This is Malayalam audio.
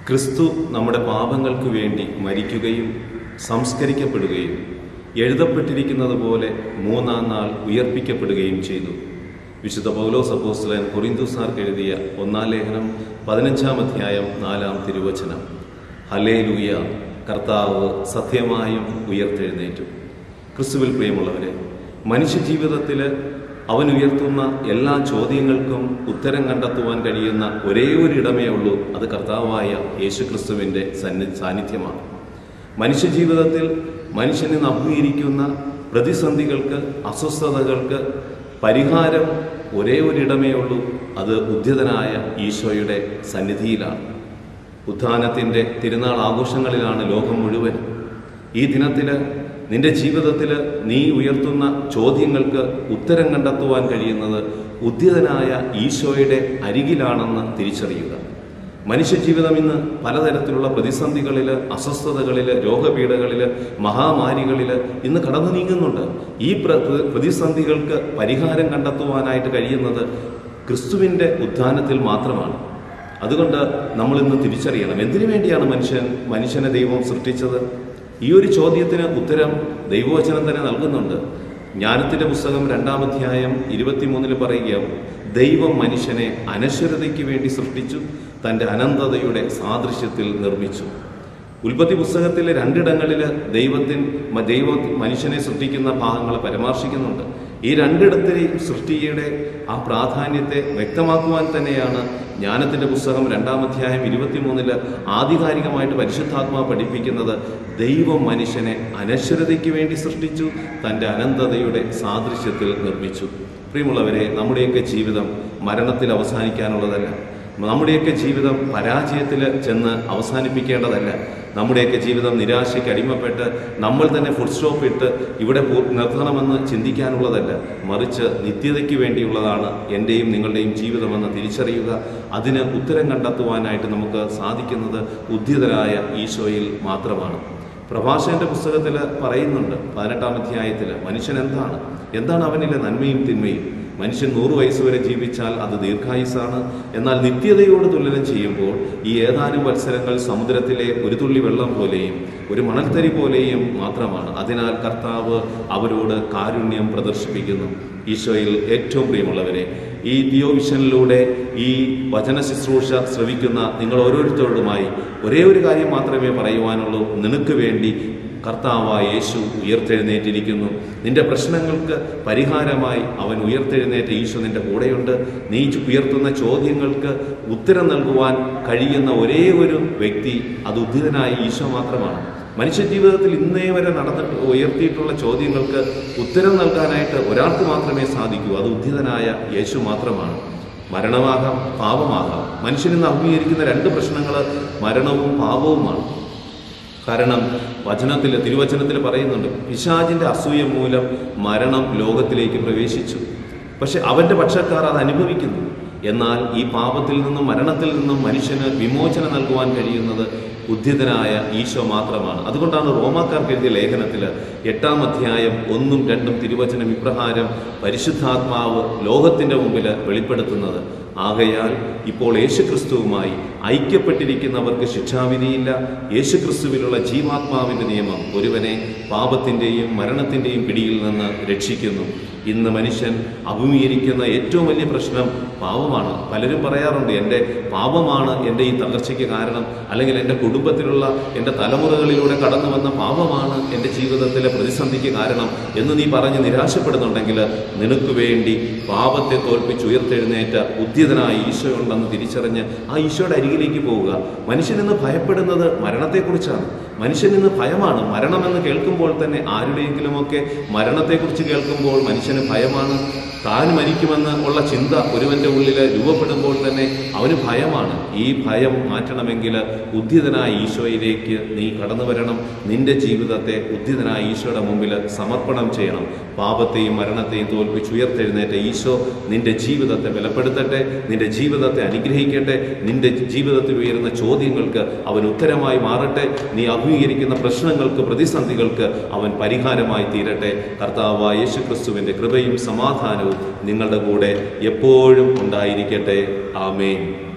ക്രിസ്തു നമ്മുടെ പാപങ്ങൾക്ക് വേണ്ടി മരിക്കുകയും സംസ്കരിക്കപ്പെടുകയും എഴുതപ്പെട്ടിരിക്കുന്നത് പോലെ മൂന്നാം നാൾ ഉയർപ്പിക്കപ്പെടുകയും ചെയ്തു വിശുദ്ധ പൗലോസ് അപ്പോസ്തലൻ കൊറിന്തുസാർക്ക് എഴുതിയ ഒന്നാം ലേഖനം പതിനഞ്ചാം അധ്യായം നാലാം തിരുവചനം ഹലേ ലൂയ കർത്താവ് സത്യമായും ഉയർത്തെഴുന്നേറ്റു ക്രിസ്തുവിൽ പ്രിയമുള്ളവരെ മനുഷ്യജീവിതത്തിൽ അവൻ ഉയർത്തുന്ന എല്ലാ ചോദ്യങ്ങൾക്കും ഉത്തരം കണ്ടെത്തുവാൻ കഴിയുന്ന ഒരേ ഒരു ഇടമേ ഉള്ളൂ അത് കർത്താവായ യേശുക്രിസ്തുവിൻ്റെ സന്നി സാന്നിധ്യമാണ് മനുഷ്യജീവിതത്തിൽ മനുഷ്യൻ ഇന്ന് അഭിമുഖീകരിക്കുന്ന പ്രതിസന്ധികൾക്ക് അസ്വസ്ഥതകൾക്ക് പരിഹാരം ഒരേ ഒരു ഇടമേ ഉള്ളൂ അത് ഉദ്യതനായ ഈശോയുടെ സന്നിധിയിലാണ് ഉത്ഥാനത്തിൻ്റെ തിരുനാൾ ആഘോഷങ്ങളിലാണ് ലോകം മുഴുവൻ ഈ ദിനത്തിൽ നിന്റെ ജീവിതത്തിൽ നീ ഉയർത്തുന്ന ചോദ്യങ്ങൾക്ക് ഉത്തരം കണ്ടെത്തുവാൻ കഴിയുന്നത് ഉദ്യതനായ ഈശോയുടെ അരികിലാണെന്ന് തിരിച്ചറിയുക മനുഷ്യജീവിതം ഇന്ന് പലതരത്തിലുള്ള പ്രതിസന്ധികളിൽ അസ്വസ്ഥതകളിൽ രോഗപീഠകളിൽ മഹാമാരികളിൽ ഇന്ന് കടന്നു നീങ്ങുന്നുണ്ട് ഈ പ്ര- പ്രതിസന്ധികൾക്ക് പരിഹാരം കണ്ടെത്തുവാനായിട്ട് കഴിയുന്നത് ക്രിസ്തുവിൻ്റെ ഉത്ഥാനത്തിൽ മാത്രമാണ് അതുകൊണ്ട് നമ്മൾ ഇന്ന് തിരിച്ചറിയണം എന്തിനു വേണ്ടിയാണ് മനുഷ്യൻ മനുഷ്യനെ ദൈവം സൃഷ്ടിച്ചത് ഈ ഒരു ചോദ്യത്തിന് ഉത്തരം ദൈവവചനം തന്നെ നൽകുന്നുണ്ട് ജ്ഞാനത്തിന്റെ പുസ്തകം രണ്ടാം അധ്യായം ഇരുപത്തിമൂന്നിൽ പറയുകയാവും ദൈവം മനുഷ്യനെ അനശ്വരതയ്ക്ക് വേണ്ടി സൃഷ്ടിച്ചു തൻ്റെ അനന്തതയുടെ സാദൃശ്യത്തിൽ നിർമ്മിച്ചു ഉൽപ്പത്തി പുസ്തകത്തിലെ രണ്ടിടങ്ങളിൽ ദൈവത്തിൻ മ- ദൈവം മനുഷ്യനെ സൃഷ്ടിക്കുന്ന ഭാഗങ്ങളെ പരാമർശിക്കുന്നുണ്ട് ഈ രണ്ടിടത്തിലെയും സൃഷ്ടിയുടെ ആ പ്രാധാന്യത്തെ വ്യക്തമാക്കുവാൻ തന്നെയാണ് ജ്ഞാനത്തിന്റെ പുസ്തകം രണ്ടാം അധ്യായം ഇരുപത്തിമൂന്നില് ആധികാരികമായിട്ട് പരിശുദ്ധാത്മാ പഠിപ്പിക്കുന്നത് ദൈവം മനുഷ്യനെ അനശ്വരതയ്ക്ക് വേണ്ടി സൃഷ്ടിച്ചു തൻ്റെ അനന്തതയുടെ സാദൃശ്യത്തിൽ നിർമ്മിച്ചു പ്രിയമുള്ളവരെ നമ്മുടെയൊക്കെ ജീവിതം മരണത്തിൽ അവസാനിക്കാനുള്ളതല്ല നമ്മുടെയൊക്കെ ജീവിതം പരാജയത്തിൽ ചെന്ന് അവസാനിപ്പിക്കേണ്ടതല്ല നമ്മുടെയൊക്കെ ജീവിതം നിരാശയ്ക്ക് അടിമപ്പെട്ട് നമ്മൾ തന്നെ ഫുൾ സ്റ്റോപ്പ് ഇട്ട് ഇവിടെ പൂ- നിർത്തണമെന്ന് ചിന്തിക്കാനുള്ളതല്ല മറിച്ച് നിത്യതയ്ക്ക് വേണ്ടിയുള്ളതാണ് എൻ്റെയും നിങ്ങളുടെയും ജീവിതമെന്ന് തിരിച്ചറിയുക അതിന് ഉത്തരം കണ്ടെത്തുവാനായിട്ട് നമുക്ക് സാധിക്കുന്നത് ഉദ്ധിതരായ ഈശോയിൽ മാത്രമാണ് പ്രഭാഷകന്റെ പുസ്തകത്തിൽ പറയുന്നുണ്ട് പതിനെട്ടാം അധ്യായത്തിൽ മനുഷ്യൻ എന്താണ് എന്താണ് അവനിലെ നന്മയും തിന്മയും മനുഷ്യൻ നൂറ് വയസ്സ് വരെ ജീവിച്ചാൽ അത് ദീർഘായുസാണ് എന്നാൽ നിത്യതയോട് തുലനം ചെയ്യുമ്പോൾ ഈ ഏതാനും വത്സരങ്ങൾ സമുദ്രത്തിലെ ഒരു തുള്ളി വെള്ളം പോലെയും ഒരു മണൽത്തരി പോലെയും മാത്രമാണ് അതിനാൽ കർത്താവ് അവരോട് കാരുണ്യം പ്രദർശിപ്പിക്കുന്നു ഈശോയിൽ ഏറ്റവും പ്രിയമുള്ളവരെ ഈ ഡിയോ വിഷനിലൂടെ ഈ വചന ശുശ്രൂഷ ശ്രവിക്കുന്ന നിങ്ങൾ ഓരോരുത്തരോടുമായി ഒരേ ഒരു കാര്യം മാത്രമേ പറയുവാനുള്ളൂ നിനക്ക് വേണ്ടി കർത്താവായ യേശു ഉയർത്തെഴുന്നേറ്റിരിക്കുന്നു നിന്റെ പ്രശ്നങ്ങൾക്ക് പരിഹാരമായി അവൻ ഉയർത്തെഴുന്നേറ്റ ഈശോ നിന്റെ കൂടെയുണ്ട് നീ ഉയർത്തുന്ന ചോദ്യങ്ങൾക്ക് ഉത്തരം നൽകുവാൻ കഴിയുന്ന ഒരേ ഒരു വ്യക്തി അത് ഉദ്ധിതനായ ഈശോ മാത്രമാണ് മനുഷ്യജീവിതത്തിൽ ഇന്നേ വരെ നടന്നിട്ട് ഉയർത്തിയിട്ടുള്ള ചോദ്യങ്ങൾക്ക് ഉത്തരം നൽകാനായിട്ട് ഒരാൾക്ക് മാത്രമേ സാധിക്കൂ അത് ഉദ്ധിതനായ യേശു മാത്രമാണ് മരണമാകാം പാപമാകാം മനുഷ്യനിന്ന് അഭിമുഖീകരിക്കുന്ന രണ്ട് പ്രശ്നങ്ങൾ മരണവും പാപവുമാണ് കാരണം വചനത്തിൽ തിരുവചനത്തിൽ പറയുന്നുണ്ട് പിശാചിന്റെ അസൂയ മൂലം മരണം ലോകത്തിലേക്ക് പ്രവേശിച്ചു പക്ഷെ അവന്റെ പക്ഷക്കാർ അത് അനുഭവിക്കുന്നു എന്നാൽ ഈ പാപത്തിൽ നിന്നും മരണത്തിൽ നിന്നും മനുഷ്യന് വിമോചനം നൽകുവാൻ കഴിയുന്നത് ഉദ്ധിതനായ ഈശോ മാത്രമാണ് അതുകൊണ്ടാണ് റോമാക്കാർക്ക് എഴുതിയ ലേഖനത്തിൽ എട്ടാം അധ്യായം ഒന്നും രണ്ടും തിരുവചനം ഇപ്രകാരം പരിശുദ്ധാത്മാവ് ലോകത്തിന്റെ മുമ്പിൽ വെളിപ്പെടുത്തുന്നത് ആകയാൽ ഇപ്പോൾ യേശുക്രിസ്തുവുമായി ഐക്യപ്പെട്ടിരിക്കുന്നവർക്ക് ശിക്ഷാവിധിയില്ല യേശുക്രിസ്തുവിലുള്ള ജീവാത്മാവിന്റെ നിയമം ഒരുവനെ പാപത്തിന്റെയും മരണത്തിന്റെയും പിടിയിൽ നിന്ന് രക്ഷിക്കുന്നു ഇന്ന് മനുഷ്യൻ അഭിമുഖീകരിക്കുന്ന ഏറ്റവും വലിയ പ്രശ്നം പാപമാണ് പലരും പറയാറുണ്ട് എൻ്റെ പാപമാണ് എൻ്റെ ഈ തകർച്ചയ്ക്ക് കാരണം അല്ലെങ്കിൽ എൻ്റെ കുടുംബത്തിലുള്ള എൻ്റെ തലമുറകളിലൂടെ കടന്നു വന്ന പാപമാണ് എൻ്റെ ജീവിതത്തിലെ പ്രതിസന്ധിക്ക് കാരണം എന്ന് നീ പറഞ്ഞ് നിരാശപ്പെടുന്നുണ്ടെങ്കിൽ നിനക്ക് വേണ്ടി പാപത്തെ തോൽപ്പിച്ച് ഉയർത്തെഴുന്നേറ്റ ഉദ്യതനായ ഈശോ ഉണ്ടെന്ന് തിരിച്ചറിഞ്ഞ് ആ ഈശോയുടെ അരികിലേക്ക് പോവുക മനുഷ്യൻ ഇന്ന് ഭയപ്പെടുന്നത് മരണത്തെക്കുറിച്ചാണ് മനുഷ്യൻ ഇന്ന് ഭയമാണ് മരണമെന്ന് കേൾക്കുമ്പോൾ തന്നെ ആരുടെയെങ്കിലുമൊക്കെ മരണത്തെക്കുറിച്ച് കേൾക്കുമ്പോൾ മനുഷ്യന് ഭയമാണ് താൻ മരിക്കുമെന്ന് ഉള്ള ചിന്ത ഒരുവന്റെ ഉള്ളിൽ രൂപപ്പെടുമ്പോൾ തന്നെ അവന് ഭയമാണ് ഈ ഭയം മാറ്റണമെങ്കിൽ ഉദ്ധിതനായ ഈശോയിലേക്ക് നീ കടന്നു വരണം നിന്റെ ജീവിതത്തെ ഉദ്ധിതനായ ഈശോയുടെ മുമ്പിൽ സമർപ്പണം ചെയ്യണം പാപത്തെയും മരണത്തെയും തോൽപ്പിച്ച് ഉയർത്തെഴുന്നേറ്റ ഈശോ നിന്റെ ജീവിതത്തെ ബലപ്പെടുത്തട്ടെ നിന്റെ ജീവിതത്തെ അനുഗ്രഹിക്കട്ടെ നിന്റെ ജീവിതത്തിൽ ഉയരുന്ന ചോദ്യങ്ങൾക്ക് അവൻ ഉത്തരമായി മാറട്ടെ നീ അഭിമുഖീകരിക്കുന്ന പ്രശ്നങ്ങൾക്ക് പ്രതിസന്ധികൾക്ക് അവൻ പരിഹാരമായി തീരട്ടെ കർത്താവായ യേശു ക്രിസ്തുവിന്റെ കൃപയും സമാധാനവും നിങ്ങളുടെ കൂടെ എപ്പോഴും ഉണ്ടായിരിക്കട്ടെ ആമേൻ